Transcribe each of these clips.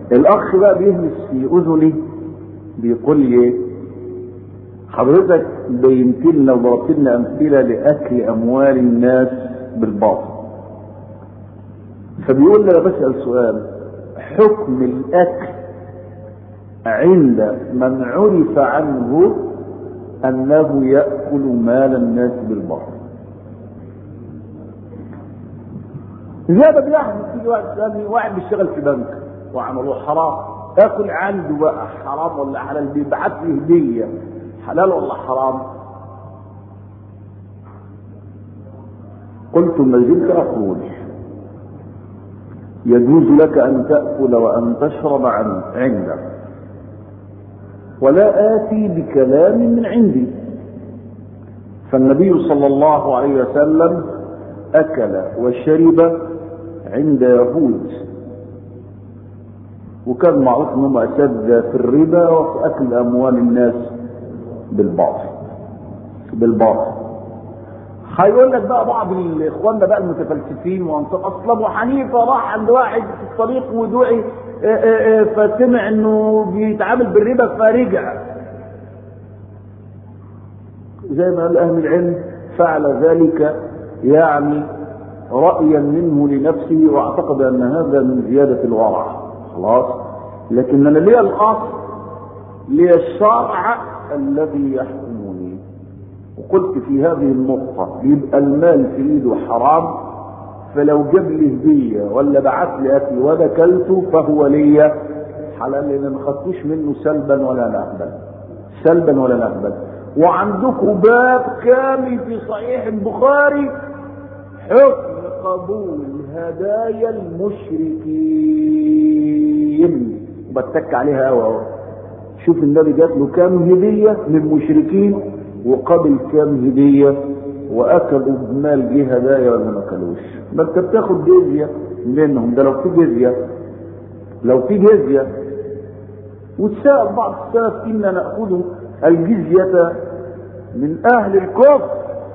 الاخ بقى بيهمس في اذني بيقول لي ايه حضرتك بينت لنا وضربت لنا امثله لاكل اموال الناس بالباطل فبيقول لي انا بسال سؤال حكم الاكل عند من عرف عنه انه ياكل مال الناس بالباطل زيادة بيحدث تيجي واحد يسألني واحد بيشتغل في بنك وعمله حرام اكل عنده بقى حرام ولا حلال بيبعت لي هدية حلال ولا حرام قلت ما زلت اقول يجوز لك ان تأكل وان تشرب عن عندك ولا آتي بكلام من عندي فالنبي صلى الله عليه وسلم أكل وشرب عند يهود وكان معروف انهم اساتذه في الربا وفي اكل اموال الناس بالباطل بالباطل هيقول لك بقى بعض اخواننا بقى المتفلسفين وانصار اصل ابو حنيفه راح عند واحد في الطريق ودعي فسمع انه بيتعامل بالربا فرجع زي ما قال اهل العلم فعل ذلك يعني رأيا منه لنفسه واعتقد ان هذا من زيادة الورع خلاص لكن انا لي الاصل لي الشرع الذي يحكمني وقلت في هذه النقطة يبقى المال في ايده حرام فلو جاب لي هدية ولا بعت لي اكل وانا كلته فهو لي حلال لان ما خدتوش منه سلبا ولا نهبا سلبا ولا نهبا وعندكم باب كامل في صحيح البخاري حكم قبول هدايا المشركين بتك عليها قوي اهو شوف النبي جات له كام هديه للمشركين وقبل كام هديه واكلوا بمال جه هدايا ولا ما اكلوش ما انت بتاخد جزيه منهم ده لو في جزيه لو في جزيه وتسال بعض السلف انا ناخذ الجزيه من اهل الكفر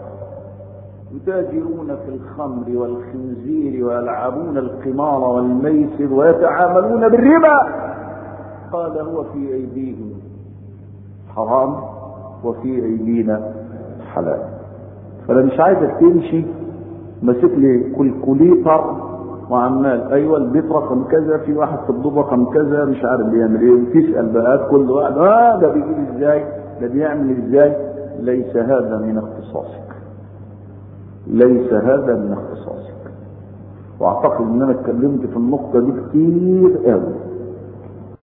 يتاجرون في الخمر والخنزير ويلعبون القمار والميسر ويتعاملون بالربا قال هو في ايديهم حرام وفي ايدينا حلال فانا مش عايزك تمشي ماسك لي كلكوليتر وعمال ايوه البيت رقم كذا في واحد في الدور رقم كذا مش عارف بيعمل ايه تسال بقى كل واحد اه ده بيجيب ازاي ده بيعمل ازاي ليس هذا من اختصاصك ليس هذا من اختصاصك واعتقد ان انا اتكلمت في النقطه دي كتير قوي